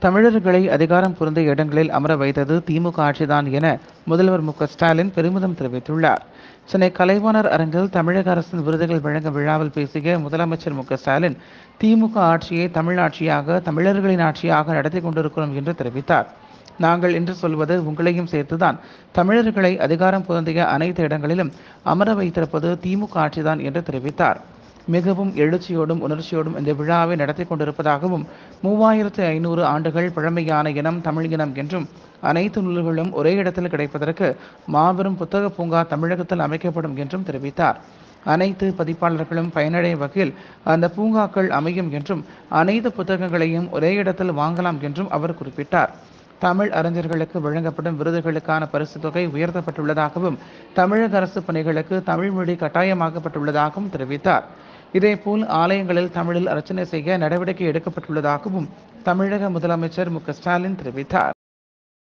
தமிழர்களை அதிகாரம் பொருந்திய இடங்களில் அமர வைத்தது திமுக ஆட்சிதான் என முதல்வர் மு க ஸ்டாலின் பெருமிதம் தெரிவித்துள்ளார் சென்னை கலைவாணர் அரங்கில் தமிழக அரசின் விருதுகள் வழங்கும் விழாவில் பேசிய முதலமைச்சர் மு க ஸ்டாலின் திமுக ஆட்சியை தமிழாட்சியாக தமிழர்களின் ஆட்சியாக நடத்தி கொண்டிருக்கிறோம் என்று தெரிவித்தார் நாங்கள் என்று சொல்வது உங்களையும் சேர்த்துதான் தமிழர்களை அதிகாரம் பொருந்திய அனைத்து இடங்களிலும் அமர வைத்திருப்பது திமுக ஆட்சிதான் என்று தெரிவித்தார் மிகவும் எழுச்சியோடும் உணர்ச்சியோடும் இந்த விழாவை நடத்தி கொண்டிருப்பதாகவும் மூவாயிரத்து ஐநூறு ஆண்டுகள் பழமையான இனம் தமிழ் இனம் என்றும் அனைத்து நூல்களும் ஒரே இடத்தில் கிடைப்பதற்கு மாபெரும் புத்தக பூங்கா தமிழகத்தில் அமைக்கப்படும் என்றும் தெரிவித்தார் அனைத்து பதிப்பாளர்களும் பயனடைய வகையில் அந்த பூங்காக்கள் அமையும் என்றும் அனைத்து புத்தகங்களையும் ஒரே இடத்தில் வாங்கலாம் என்றும் அவர் குறிப்பிட்டார் தமிழ் அறிஞர்களுக்கு வழங்கப்படும் விருதுகளுக்கான பரிசு தொகை உயர்த்தப்பட்டுள்ளதாகவும் தமிழக அரசு பணிகளுக்கு தமிழ் மொழி கட்டாயமாக்கப்பட்டுள்ளதாகவும் தெரிவித்தார் இதேபோல் ஆலயங்களில் தமிழில் அர்ச்சனை செய்ய நடவடிக்கை எடுக்கப்பட்டுள்ளதாகவும் தமிழக முதலமைச்சர் மு க ஸ்டாலின் தெரிவித்தார்